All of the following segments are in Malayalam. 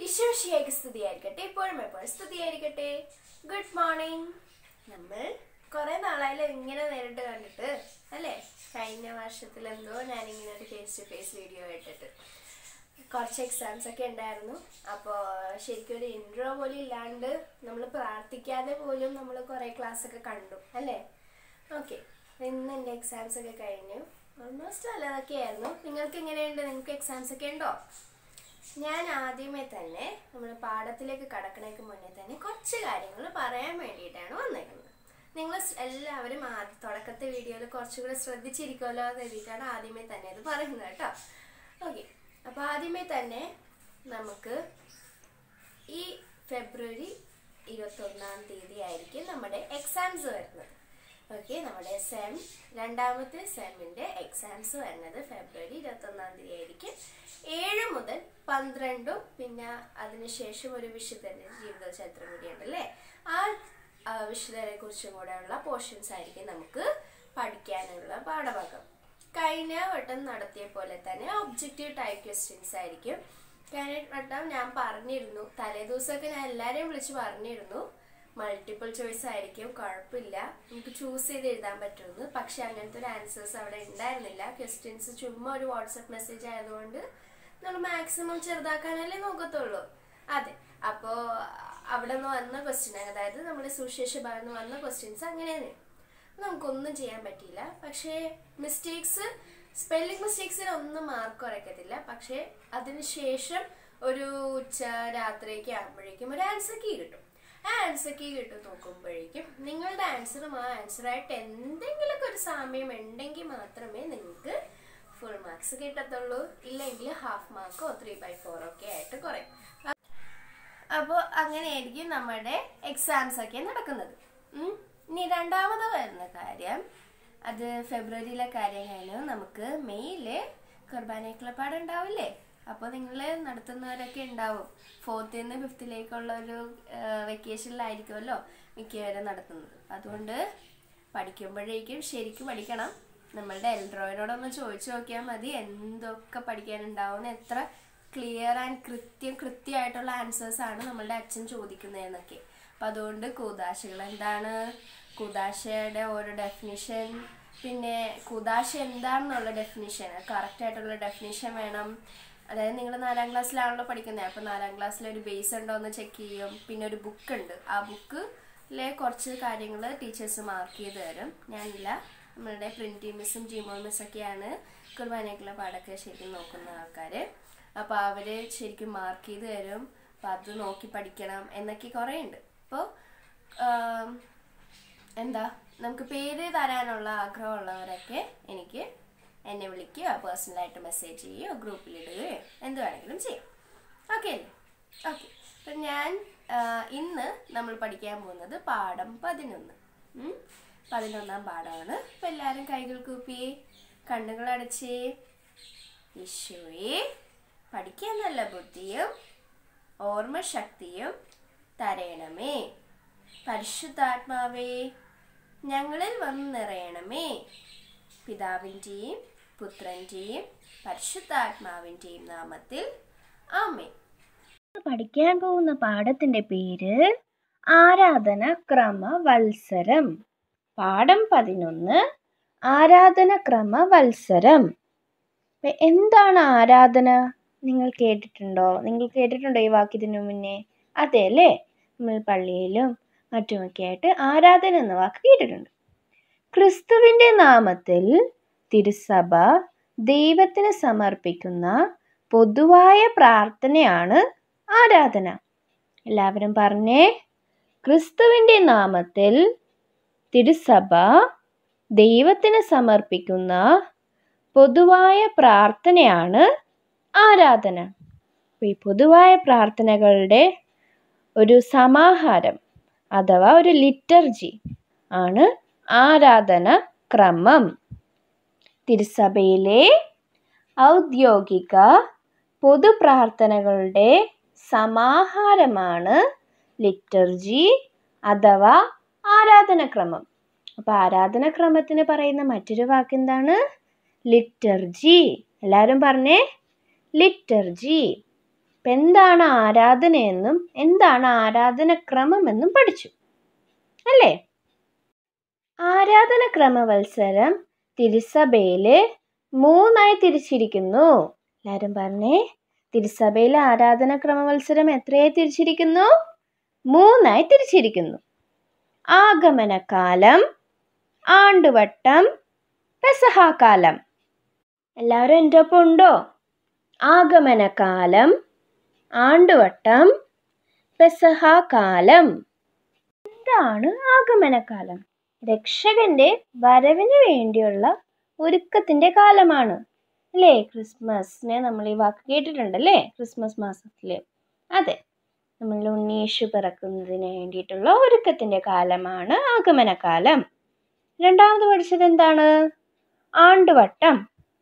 ഈശ്വരശിയായിക്ക് സ്തുതിയായിരിക്കട്ടെ ഇപ്പോഴും എപ്പോഴും സ്തുതിയായിരിക്കട്ടെ ഗുഡ് മോർണിംഗ് നമ്മൾ കുറെ നാളായാലും ഇങ്ങനെ നേരിട്ട് കണ്ടിട്ട് അല്ലേ കഴിഞ്ഞ വർഷത്തിലെന്തോ ഞാനിങ്ങനെ ഒരു ഫേസ് ടു ഫേസ് വീഡിയോ ഇട്ടിട്ട് കുറച്ച് എക്സാംസ് ഒക്കെ ഉണ്ടായിരുന്നു അപ്പോൾ ശരിക്കും ഒരു ഇൻട്രോ പോലും ഇല്ലാണ്ട് നമ്മൾ പ്രാർത്ഥിക്കാതെ പോലും നമ്മൾ കുറേ ക്ലാസ് ഒക്കെ കണ്ടു അല്ലേ ഓക്കെ ഇന്ന് എൻ്റെ എക്സാംസ് ഒക്കെ കഴിഞ്ഞു ഓൾമോസ്റ്റ് നല്ലതൊക്കെ ആയിരുന്നു നിങ്ങൾക്ക് എങ്ങനെയുണ്ട് നിങ്ങൾക്ക് എക്സാംസ് ഒക്കെ ഉണ്ടോ ഞാൻ ആദ്യമേ തന്നെ നമ്മൾ പാഠത്തിലേക്ക് കടക്കണേക്ക് മുന്നേ തന്നെ കുറച്ച് കാര്യങ്ങൾ പറയാൻ വേണ്ടിയിട്ടാണ് വന്നേക്കുന്നത് നിങ്ങൾ സ് എല്ലാവരും ആദ്യ തുടക്കത്തെ വീഡിയോയിൽ കുറച്ചുകൂടെ ശ്രദ്ധിച്ചിരിക്കുമല്ലോ എന്ന് കരുതിയിട്ടാണ് ആദ്യമേ തന്നെ ഇത് പറയുന്നത് കേട്ടോ ഓക്കെ അപ്പോൾ ആദ്യമേ തന്നെ നമുക്ക് ഈ ഫെബ്രുവരി ഇരുപത്തൊന്നാം തീയതി ആയിരിക്കും നമ്മുടെ എക്സാംസ് വരുന്നത് ഓക്കെ നമ്മുടെ സെം രണ്ടാമത്തെ സെമ്മിൻ്റെ എക്സാംസ് വരുന്നത് ഫെബ്രുവരി ഇരുപത്തൊന്നാം തീയതി ആയിരിക്കും ഏഴ് മുതൽ പന്ത്രണ്ടും പിന്നെ അതിനുശേഷം ഒരു വിശുദ്ധൻ്റെ ജീവിത ചരിത്രം കൂടിയുണ്ട് അല്ലേ ആ ആ, വിശുദ്ധരെ കുറിച്ചും കൂടെയുള്ള പോർഷൻസ് ആയിരിക്കും നമുക്ക് പഠിക്കാനുള്ള പാഠഭാഗം കഴിഞ്ഞ വട്ടം നടത്തിയ പോലെ തന്നെ ഒബ്ജക്റ്റീവ് ടൈപ്പ് ക്വസ്റ്റ്യൻസ് ആയിരിക്കും കഴിഞ്ഞ വട്ടം ഞാൻ പറഞ്ഞിരുന്നു തലേ ദിവസമൊക്കെ ഞാൻ എല്ലാവരെയും വിളിച്ച് പറഞ്ഞിരുന്നു മൾട്ടിപ്പിൾ ചോയ്സ് ആയിരിക്കും കുഴപ്പമില്ല നമുക്ക് ചൂസ് ചെയ്ത് എഴുതാൻ പറ്റുമെന്ന് പക്ഷെ അങ്ങനത്തെ ഒരു ആൻസേഴ്സ് അവിടെ ഉണ്ടായിരുന്നില്ല ക്വസ്റ്റ്യൻസ് ചുമ്മാ ഒരു വാട്സപ്പ് മെസ്സേജ് ആയതുകൊണ്ട് നമ്മൾ മാക്സിമം ചെറുതാക്കാനല്ലേ നോക്കത്തുള്ളൂ അതെ അപ്പോൾ അവിടെ നിന്ന് വന്ന ക്വസ്റ്റ്യൻ അതായത് നമ്മുടെ സുശേഷ ഭാഗത്ത് നിന്ന് വന്ന ക്വസ്റ്റ്യൻസ് അങ്ങനെയാണ് നമുക്കൊന്നും ചെയ്യാൻ പറ്റിയില്ല പക്ഷേ മിസ്റ്റേക്സ് സ്പെല്ലിംഗ് മിസ്റ്റേക്സിന് ഒന്നും മാർക്ക് കുറയ്ക്കത്തില്ല പക്ഷേ അതിനുശേഷം ഒരു ഉച്ച രാത്രിയൊക്കെ ആകുമ്പോഴേക്കും ഒരു ആൻസർ കീ കിട്ടും ആ ആൻസർ കീ കിട്ടും നോക്കുമ്പോഴേക്കും നിങ്ങളുടെ ആൻസറും ആ ആൻസറായിട്ട് എന്തെങ്കിലുമൊക്കെ ഒരു സാമ്യം ഉണ്ടെങ്കിൽ മാത്രമേ നിങ്ങൾക്ക് ഫുൾ മാർക്സ് കിട്ടത്തുള്ളൂ ഇല്ലെങ്കിൽ ഹാഫ് മാർക്കോ ത്രീ ബൈ ഫോറോ ഒക്കെ ആയിട്ട് കുറയും അപ്പോൾ അങ്ങനെയായിരിക്കും നമ്മുടെ എക്സാംസ് ഒക്കെ നടക്കുന്നത് ഉം. ഇനി രണ്ടാമത് വരുന്ന കാര്യം അത് ഫെബ്രുവരിയിലെ കാര്യം കഴിഞ്ഞു നമുക്ക് മെയ്യില് കുർബാനയ്ക്കുള്ള പാഠം ഉണ്ടാവില്ലേ അപ്പോൾ നിങ്ങൾ നടത്തുന്നവരൊക്കെ ഉണ്ടാവും ഫോർത്തിൽ നിന്ന് ഫിഫ്ത്തിലേക്കുള്ള ഒരു വെക്കേഷനിലായിരിക്കുമല്ലോ മിക്കവരും നടത്തുന്നത് അതുകൊണ്ട് പഠിക്കുമ്പോഴേക്കും ശരിക്കും പഠിക്കണം നമ്മളുടെ എൽഡ്രോയിനോടൊന്ന് ചോദിച്ചു നോക്കിയാൽ മതി എന്തൊക്കെ പഠിക്കാനുണ്ടാവും എത്ര ക്ലിയർ ആൻഡ് കൃത്യം കൃത്യമായിട്ടുള്ള ആൻസേഴ്സ് ആണ് നമ്മളുടെ അച്ഛൻ ചോദിക്കുന്നതെന്നൊക്കെ അപ്പം അതുകൊണ്ട് കൂതാശകൾ എന്താണ് കൂതാശയുടെ ഓരോ ഡെഫിനിഷൻ പിന്നെ കൂതാശ എന്താണെന്നുള്ള ഡെഫിനിഷൻ കറക്റ്റ് ആയിട്ടുള്ള ഡെഫിനിഷൻ വേണം അതായത് നിങ്ങൾ നാലാം ക്ലാസ്സിലാണല്ലോ പഠിക്കുന്നത് അപ്പോൾ നാലാം ക്ലാസ്സിൽ ഒരു ബേസ് ഉണ്ടോ എന്ന് ചെക്ക് ചെയ്യും പിന്നെ ഒരു ബുക്ക് ഉണ്ട് ആ ബുക്കിലെ കുറച്ച് കാര്യങ്ങൾ ടീച്ചേഴ്സ് മാർക്ക് ചെയ്ത് തരും ഞാനില്ല നമ്മളുടെ പ്രിൻറ്റി മിസ്സും ജിമോൾ മിസ്സൊക്കെയാണ് കുർബാനയ്ക്കുള്ള പാടൊക്കെ ശരിക്കും നോക്കുന്ന ആൾക്കാർ അപ്പോൾ അവർ ശരിക്കും മാർക്ക് ചെയ്ത് തരും അപ്പോൾ അത് നോക്കി പഠിക്കണം എന്നൊക്കെ കുറേ ഉണ്ട് അപ്പോൾ എന്താ നമുക്ക് പേര് തരാനുള്ള ആഗ്രഹമുള്ളവരൊക്കെ എനിക്ക് എന്നെ വിളിക്കുകയോ പേഴ്സണലായിട്ട് മെസ്സേജ് ചെയ്യുകയോ ഗ്രൂപ്പിലിടുകയോ എന്ത് വേണമെങ്കിലും ചെയ്യാം ഓക്കെ അല്ലേ ഓക്കെ അപ്പം ഞാൻ ആ, ഇന്ന് നമ്മൾ പഠിക്കാൻ പോകുന്നത് പാഠം പതിനൊന്ന് ഉം? പതിനൊന്നാം പാഠമാണ് അപ്പം എല്ലാവരും കൈകൾ കൂപ്പി കണ്ണുകൾ അടച്ചേ ഈശോയെ പഠിക്കാൻ നല്ല ബുദ്ധിയും ഓർമ്മശക്തിയും തരയണമേ പരിശുദ്ധാത്മാവേ ഞങ്ങളിൽ വന്ന് നിറയണമേ പിതാവിൻ്റെയും പുത്രൻ്റെയും പരിശുദ്ധാത്മാവിൻ്റെയും നാമത്തിൽ ആമേ പഠിക്കാൻ പോകുന്ന പാഠത്തിന്റെ പേര് ആരാധന ക്രമ വത്സരം പാഠം പതിനൊന്ന് ആരാധന ക്രമ വത്സരം ഇപ്പൊ എന്താണ് ആരാധന നിങ്ങൾ കേട്ടിട്ടുണ്ടോ നിങ്ങൾ കേട്ടിട്ടുണ്ടോ ഈ വാക്കിതിനു മുന്നേ അതെ അല്ലേ നമ്മൾ പള്ളിയിലും മറ്റുമൊക്കെ ആയിട്ട് ആരാധന എന്ന വാക്ക് കേട്ടിട്ടുണ്ട് ക്രിസ്തുവിന്റെ നാമത്തിൽ തിരുസഭ ദൈവത്തിന് സമർപ്പിക്കുന്ന പൊതുവായ പ്രാർത്ഥനയാണ് ആരാധന എല്ലാവരും പറഞ്ഞേ ക്രിസ്തുവിന്റെ നാമത്തിൽ തിരുസഭ ദൈവത്തിന് സമർപ്പിക്കുന്ന പൊതുവായ പ്രാർത്ഥനയാണ് ആരാധന അപ്പോൾ ഈ പൊതുവായ പ്രാർത്ഥനകളുടെ ഒരു സമാഹാരം അഥവാ ഒരു ലിറ്റർജി ആണ് ആരാധന ക്രമം തിരുസഭയിലെ ഔദ്യോഗിക പൊതുപ്രാർത്ഥനകളുടെ സമാഹാരമാണ് ലിറ്റർജി അഥവാ ആരാധനക്രമം അപ്പോൾ ആരാധനക്രമത്തിന് പറയുന്ന മറ്റൊരു വാക്കെന്താണ് ലിറ്റർജി എല്ലാവരും പറഞ്ഞേ ലിറ്റർജി അപ്പം എന്താണ് ആരാധനയെന്നും എന്താണ് ആരാധനക്രമം എന്നും പഠിച്ചു അല്ലേ ആരാധനക്രമ മത്സരം തിരുസഭയില് മൂന്നായി തിരിച്ചിരിക്കുന്നു എല്ലാവരും പറഞ്ഞേ തിരുസഭയിലെ ആരാധനക്രമ മത്സരം എത്രയായി തിരിച്ചിരിക്കുന്നു മൂന്നായി തിരിച്ചിരിക്കുന്നു ആഗമനകാലം ആണ്ടുവട്ടം പെസഹാകാലം എല്ലാവരും എൻ്റെ ഒപ്പം ഉണ്ടോ ആഗമനകാലം ആണ്ടുവട്ടം പെസഹാകാലം എന്താണ് ആഗമനകാലം രക്ഷകന്റെ വരവിന് വേണ്ടിയുള്ള ഒരുക്കത്തിന്റെ കാലമാണ് അല്ലേ ക്രിസ്മസിനെ നമ്മൾ ഈ വാക്ക് കേട്ടിട്ടുണ്ടല്ലേ ക്രിസ്മസ് മാസത്തിൽ അതെ നമ്മൾ ഉണ്ണീഷു പിറക്കുന്നതിന് വേണ്ടിയിട്ടുള്ള ഒരുക്കത്തിന്റെ കാലമാണ് ആഗമനകാലം രണ്ടാമത് പഠിച്ചത് എന്താണ് ആണ്ടുവട്ടം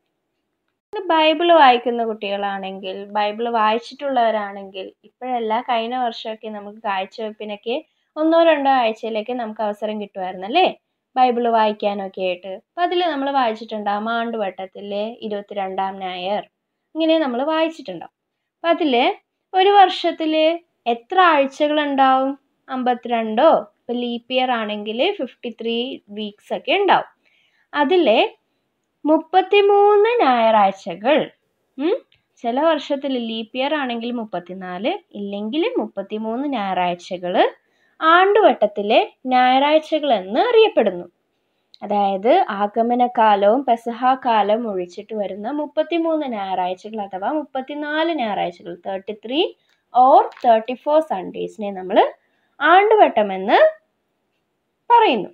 ബൈബിൾ വായിക്കുന്ന കുട്ടികളാണെങ്കിൽ ബൈബിൾ വായിച്ചിട്ടുള്ളവരാണെങ്കിൽ ഇപ്പോഴല്ല കഴിഞ്ഞ വർഷമൊക്കെ നമുക്ക് കാഴ്ചവെപ്പിനൊക്കെ ഒന്നോ രണ്ടോ ആഴ്ചയിലേക്ക് നമുക്ക് അവസരം കിട്ടുമായിരുന്നു അല്ലേ ബൈബിൾ വായിക്കാനൊക്കെ ആയിട്ട് അപ്പം അതിൽ നമ്മൾ വായിച്ചിട്ടുണ്ടാവും ആണ്ടുവട്ടത്തിൽ ഇരുപത്തിരണ്ടാം ഞായർ ഇങ്ങനെ നമ്മൾ വായിച്ചിട്ടുണ്ടാവും അപ്പം അതിൽ ഒരു വർഷത്തിൽ എത്ര ആഴ്ചകളുണ്ടാവും അമ്പത്തിരണ്ടോ ഇപ്പം ലീപ്പ് ഇയർ ആണെങ്കിൽ ഫിഫ്റ്റി ത്രീ വീക്സ് ഒക്കെ ഉണ്ടാവും അതിൽ മുപ്പത്തിമൂന്ന് ഞായറാഴ്ചകൾ ഉം, ചില വർഷത്തിൽ ലീപ്പ് ഇയർ ആണെങ്കിൽ മുപ്പത്തിനാല് ഇല്ലെങ്കിൽ മുപ്പത്തിമൂന്ന് ഞായറാഴ്ചകൾ ആണ്ടുവട്ടത്തിലെ ഞായറാഴ്ചകൾ എന്ന് അറിയപ്പെടുന്നു അതായത് ആഗമനകാലവും പെസഹാകാലവും ഒഴിച്ചിട്ട് വരുന്ന മുപ്പത്തിമൂന്ന് ഞായറാഴ്ചകൾ അഥവാ മുപ്പത്തിനാല് ഞായറാഴ്ചകൾ thirty three or thirty four സൺഡേസിനെ നമ്മൾ ആണ്ടുവട്ടമെന്ന് പറയുന്നു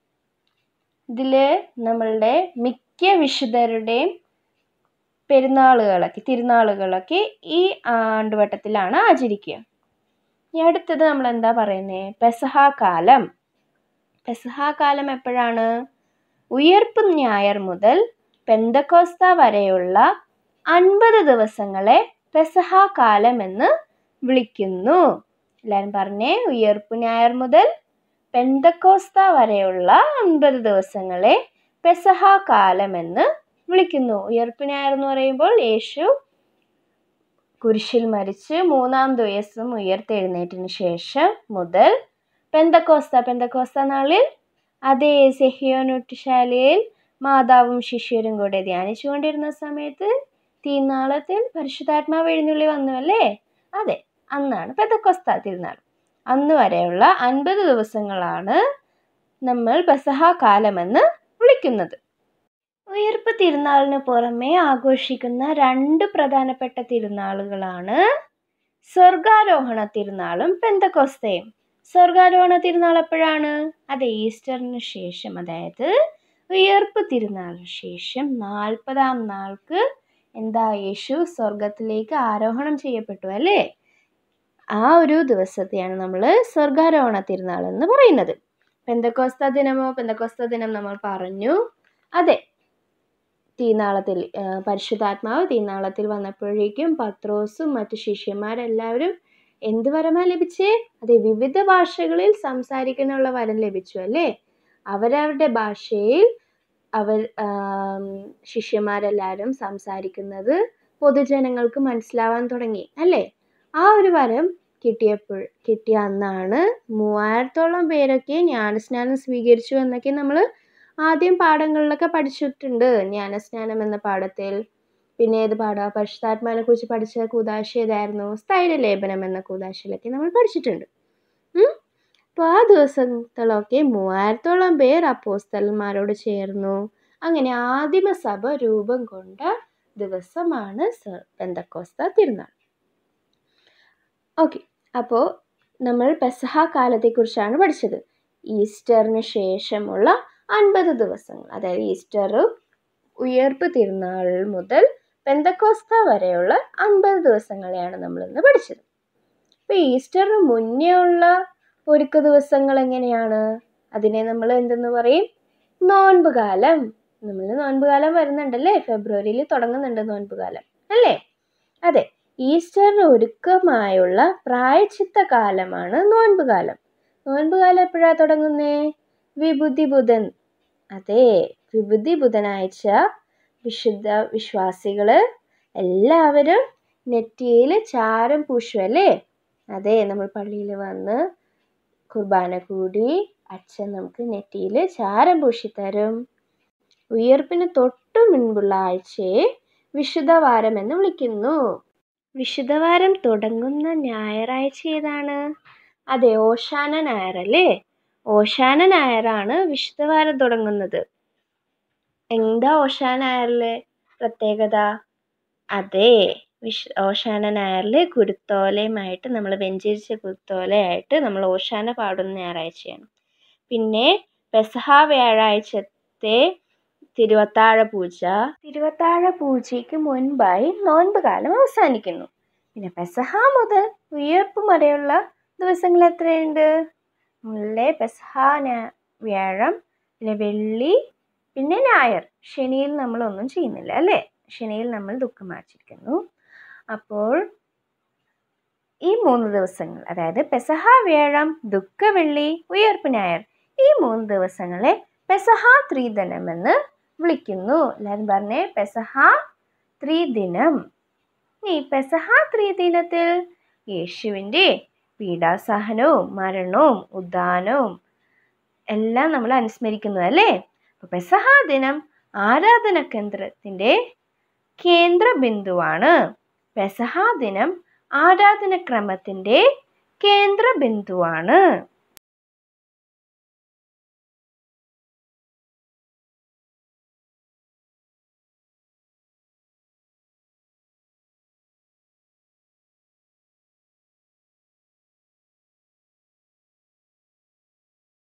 ഇതിൽ നമ്മളുടെ മിക്ക വിശുദ്ധരുടെയും പെരുന്നാളുകളൊക്കെ തിരുനാളുകളൊക്കെ ഈ ആണ്ടുവട്ടത്തിലാണ് ആചരിക്കുക ഇനി അടുത്തത് നമ്മൾ എന്താ പറയുന്നത് പെസഹാകാലം പെസഹാകാലം എപ്പോഴാണ് ഉയർപ്പ് ഞായർ മുതൽ പെന്തക്കോസ്ത വരെയുള്ള അൻപത് ദിവസങ്ങളെ പെസഹാകാലം എന്ന് വിളിക്കുന്നു എല്ലാവരും പറഞ്ഞേ ഉയർപ്പ് ഞായർ മുതൽ പെന്തക്കോസ്ത വരെയുള്ള അൻപത് ദിവസങ്ങളെ പെസഹാകാലം എന്ന് വിളിക്കുന്നു ഉയർപ്പ് ഞായർ എന്ന് പറയുമ്പോൾ യേശു കുരിശിൽ മരിച്ച് മൂന്നാം ദിവസം ഉയർത്തെഴുന്നേറ്റിന് ശേഷം മുതൽ പെന്തക്കോസ്ത പെന്തക്കോസ്ത നാളിൽ അതേ സെഹിയോനൊട്ടിശാലയിൽ മാതാവും ശിഷ്യരും കൂടെ ധ്യാനിച്ചുകൊണ്ടിരുന്ന സമയത്ത് തീനാളത്തിൽ പരിശുദ്ധാത്മാവ് എഴുന്നള്ളി വന്നു അല്ലേ അതെ അന്നാണ് പെന്തക്കോസ്ത തിരുനാൾ അന്ന് വരെയുള്ള അൻപത് ദിവസങ്ങളാണ് നമ്മൾ പെസഹ കാലമെന്ന് വിളിക്കുന്നത് ഉയർപ്പ് തിരുനാളിന് പുറമെ ആഘോഷിക്കുന്ന രണ്ട് പ്രധാനപ്പെട്ട തിരുനാളുകളാണ് സ്വർഗാരോഹണ തിരുനാളും പെന്തക്കോസ്തയും സ്വർഗാരോഹണ തിരുനാൾ എപ്പോഴാണ് അത് ഈസ്റ്ററിന് ശേഷം അതായത് ഉയർപ്പ് തിരുനാളിന് ശേഷം നാൽപ്പതാം നാൾക്ക് എന്താ യേശു സ്വർഗത്തിലേക്ക് ആരോഹണം ചെയ്യപ്പെട്ടു അല്ലേ ആ ഒരു ദിവസത്തെയാണ് നമ്മൾ സ്വർഗാരോഹണ തിരുനാൾ എന്ന് പറയുന്നത് പെന്തക്കോസ്ത ദിനമോ പെന്തക്കോസ്ത ദിനം നമ്മൾ പറഞ്ഞു അതെ തീനാളത്തിൽ ആ, പരിശുദ്ധാത്മാവ് തീനാളത്തിൽ വന്നപ്പോഴേക്കും പത്രോസും മറ്റു ശിഷ്യന്മാരെല്ലാവരും എന്ത് വരമാ ലഭിച്ചേ അതെ വിവിധ ഭാഷകളിൽ സംസാരിക്കാനുള്ള വരം ലഭിച്ചു അല്ലേ അവരവരുടെ ഭാഷയിൽ അവർ ആം, ശിഷ്യന്മാരെല്ലാവരും സംസാരിക്കുന്നത് പൊതുജനങ്ങൾക്ക് മനസ്സിലാവാൻ തുടങ്ങി അല്ലേ ആ ഒരു വരം കിട്ടിയപ്പോൾ കിട്ടിയ അന്നാണ് മൂവായിരത്തോളം പേരൊക്കെ ജ്ഞാനസ്നാനം സ്വീകരിച്ചു എന്നൊക്കെ നമ്മൾ ആദ്യം പാഠങ്ങളിലൊക്കെ പഠിച്ചിട്ടുണ്ട് ജ്ഞാനസ്നാനം എന്ന പാഠത്തിൽ പിന്നെ ഏത് പാഠം പരിശുദ്ധാത്മാവിനെ കുറിച്ച് പഠിച്ച കൂതാശ ഏതായിരുന്നു സ്ഥൈര്യലേപനം എന്ന കൂതാശയിലൊക്കെ നമ്മൾ പഠിച്ചിട്ടുണ്ട് അപ്പോൾ ആ ദിവസത്തിലൊക്കെ മൂവായിരത്തോളം പേർ അപ്പോസ്തലന്മാരോട് ചേർന്നു അങ്ങനെ ആദിമസഭ രൂപം കൊണ്ട ദിവസമാണ് സ- പെന്തക്കോസ്ത തിരുനാൾ ഓക്കെ അപ്പോൾ നമ്മൾ പെസഹ കാലത്തെക്കുറിച്ചാണ് പഠിച്ചത് ഈസ്റ്ററിന് ശേഷമുള്ള അൻപത് ദിവസങ്ങൾ അതായത് ഈസ്റ്റർ ഉയർപ്പ് തിരുനാൾ മുതൽ പെന്തക്കോസ്ത വരെയുള്ള അൻപത് ദിവസങ്ങളെയാണ് നമ്മൾ ഇന്ന് പഠിച്ചത് അപ്പോൾ ഈസ്റ്ററിന് മുന്നേ ഉള്ള ഒരുക്ക ദിവസങ്ങൾ എങ്ങനെയാണ് അതിനെ നമ്മൾ എന്തെന്ന് പറയും നോൻപ് കാലം നമ്മൾ നോൻപ് കാലം വരുന്നുണ്ടല്ലേ ഫെബ്രുവരിയിൽ തുടങ്ങുന്നുണ്ട് നോൻപ് കാലം അല്ലേ അതെ ഈസ്റ്ററിന് ഒരുക്കമായുള്ള പ്രായച്ചിത്ത കാലമാണ് നോൻപ് കാലം നോൻപ് കാലം എപ്പോഴാണ് തുടങ്ങുന്നേ വിഭൂതി ബുധൻ അതെ വിഭൂതി ബുധനാഴ്ച വിശുദ്ധ വിശ്വാസികൾ എല്ലാവരും നെറ്റിയിൽ ചാരം പൂശും അല്ലേ അതെ നമ്മൾ പള്ളിയിൽ വന്ന് കുർബാന കൂടി അച്ഛൻ നമുക്ക് നെറ്റിയിൽ ചാരം പൂശിത്തരും ഉയർപ്പിന് തൊട്ടു മുൻപുള്ള ആഴ്ചയെ വിശുദ്ധവാരം എന്ന് വിളിക്കുന്നു വിശുദ്ധവാരം തുടങ്ങുന്ന ഞായറാഴ്ച ഏതാണ് അതെ ഓശാന ഞായർ അല്ലേ ഓശാന ഞായറാണ് വിശുദ്ധവാരം തുടങ്ങുന്നത് എന്താ ഓശാന ഞായറിലെ പ്രത്യേകത അതെ വിശ് ഓശാന ഞായറിൽ കുരുത്തോലയുമായിട്ട് നമ്മൾ വെഞ്ചരിച്ച കുരുത്തോലയായിട്ട് നമ്മൾ ഓശാന പാടുന്ന ഞായറാഴ്ചയാണ് പിന്നെ പെസഹ വ്യാഴാഴ്ചത്തെ തിരുവത്താഴ പൂജ തിരുവത്താഴ പൂജയ്ക്ക് മുൻപായി നോൻപ് കാലം അവസാനിക്കുന്നു പിന്നെ പെസഹ മുതൽ ഉയർപ്പ് വരെയുള്ള ദിവസങ്ങൾ എത്രയുണ്ട് മുല്ലേ പെസഹ ഞാ- വ്യാഴം പിന്നെ വെള്ളി പിന്നെ ഞായർ ശനിയിൽ നമ്മളൊന്നും ചെയ്യുന്നില്ല അല്ലേ ശനിയിൽ നമ്മൾ ദുഃഖം ആചരിക്കുന്നു അപ്പോൾ ഈ മൂന്ന് ദിവസങ്ങൾ അതായത് പെസഹ വ്യാഴം ദുഃഖ വെള്ളി ഉയർപ്പ് ഞായർ ഈ മൂന്ന് ദിവസങ്ങളെ പെസഹ ത്രിദിനം എന്ന് വിളിക്കുന്നു എല്ലാവരും പറഞ്ഞേ പെസഹ ത്രിദിനം ഈ പെസഹ ത്രിദിനത്തിൽ യേശുവിൻ്റെ പീഡാസഹനവും മരണവും ഉദ്ധാനവും എല്ലാം നമ്മൾ അനുസ്മരിക്കുന്നു അല്ലേ അപ്പോൾ പെസഹ ദിനം ആരാധന കേന്ദ്രത്തിൻ്റെ കേന്ദ്ര ബിന്ദുവാണ് പെസഹ ദിനം ആരാധനക്രമത്തിൻ്റെ കേന്ദ്ര ബിന്ദുവാണ്